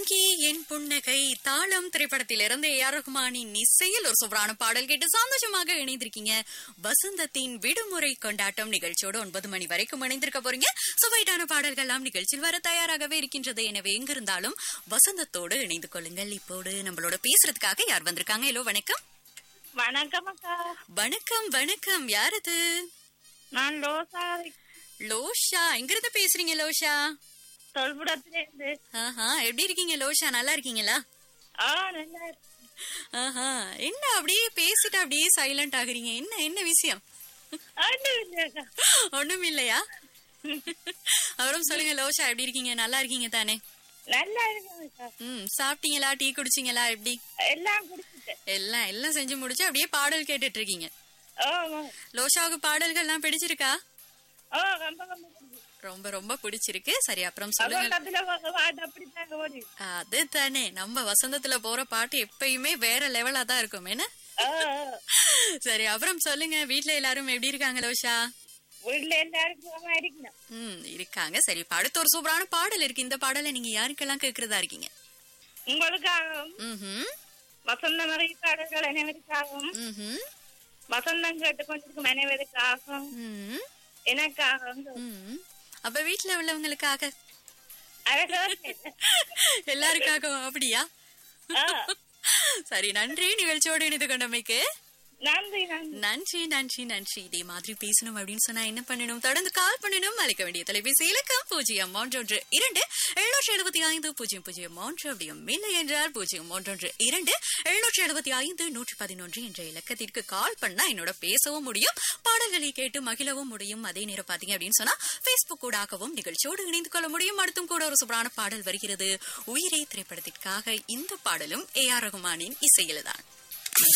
அழகே என் புன்னகை தாளம் திரைப்படத்திலிருந்து ஏ ஆர் ரஹ்மானின் இசையில் ஒரு சூப்பரான பாடல் கேட்டு சந்தோஷமாக இணைந்திருக்கீங்க வசந்தத்தின் விடுமுறை கொண்டாட்டம் நிகழ்ச்சியோடு ஒன்பது மணி வரைக்கும் இணைந்திருக்க போறீங்க சுவைட்டான பாடல்கள்லாம் நிகழ்ச்சியில் வர தயாராகவே இருக்கின்றது எனவே எங்க இருந்தாலும் வசந்தத்தோடு இணைந்து கொள்ளுங்கள் இப்போது நம்மளோட பேசுறதுக்காக யார் வந்திருக்காங்க ஹலோ வணக்கம் வணக்கம் அக்கா வணக்கம் வணக்கம் யார் அது நான் லோசா லோஷா எங்கிருந்து பேசுறீங்க லோஷா தொல்புடத்துல இருந்து ஆஹா எப்படி இருக்கீங்க லோஷா நல்லா இருக்கீங்களா ஆ நல்லா இருக்கு. ஆஹா என்ன அப்படியே பேசிட்டு அப்படியே சைலண்ட் ஆகுறீங்க என்ன என்ன விஷயம் ஒண்ணும் இல்ல அக்கா. ஒண்ணும் இல்லையா அப்புறம் சொல்லுங்க லோஷா எப்படி இருக்கீங்க நல்லா இருக்கீங்க தானே நல்லா இருக்கேன் அக்கா. ம் சாப்பிட்டீங்களா டீ குடிச்சீங்களா எப்படி எல்லாம் குடிச்சிட்டேன் எல்லாம் எல்லாம் செஞ்சு முடிச்சு அப்படியே பாடல் கேட்டுட்டு இருக்கீங்க ஓ லோஷாவுக்கு பாடல்கள்லாம் பிடிச்சிருக்கா ஓ ரொம்ப ரொம்ப பிடிக்கும் ரொம்ப ரொம்ப பிடிச்சிருக்கு சரி அப்புறம் சொல்லுங்க அதோட்டத்துல பாட்டு அப்படித்தாங்க ஓடி அது தானே நம்ம வசந்தத்துல போற பாட்டு எப்பயுமே வேற லெவலா தான் இருக்கும் என்ன ஓ சரி அப்புறம் சொல்லுங்க வீட்ல எல்லாரும் எப்படி இருக்காங்க லோஷா வீட்டுல எல்லாரும் சுகமா இருக்கணும் ம் இருக்காங்க சரி இப்ப அடுத்த ஒரு சூப்பரான பாடல் இருக்கு இந்த பாடலை நீங்க யாருக்கெல்லாம் கேக்குறதா இருக்கீங்க உங்களுக்காகவும் ம்ஹும் வசந்த மறை பாடல்கள் அனைவருக்காகவும் ம்ஹும் வசந்தம் கேட்டுக்கொண்டிருக்கும் அனைவருக்காகவும் ம் எனக்காகவும் ம் அப்ப வீட்ல உள்ளவங்களுக்காக அழகா எல்லாருக்காகவும் அப்படியா ஆ, சரி நன்றி நிகழ்ச்சியோடு இணைந்து கொண்டமைக்கு நன்றி நன்றி நன்றி நன்றி நன்றி இதே மாதிரி பேசணும் அப்படின்னு சொன்னா என்ன பண்ணணும் தொடர்ந்து கால் பண்ணணும் அழைக்க வேண்டிய தொலைபேசி இலக்கம் பூஜ்ஜியம் மூன்றொன்று இரண்டு எழுநூற்றி எழுபத்தி ஐந்து பூஜ்ஜியம் பூஜ்ஜியம் மூன்று அப்படியும் இல்லை என்றால் பூஜ்ஜியம் மூன்றொன்று இரண்டு எழுநூற்றி எழுபத்தி ஐந்து நூற்றி பதினொன்று என்ற இலக்கத்திற்கு கால் பண்ணா என்னோட பேசவும் முடியும் பாடல்களை கேட்டு மகிழவும் முடியும் அதே நேரம் பாத்தீங்க அப்படின்னு சொன்னா பேஸ்புக் கூடாகவும் நிகழ்ச்சியோடு இணைந்து கொள்ள முடியும் அடுத்தும் கூட ஒரு சூப்பரான பாடல் வருகிறது உயிரே திரைப்படத்திற்காக இந்த பாடலும் ஏ ஆர் ரகுமானின் இசையில்தான்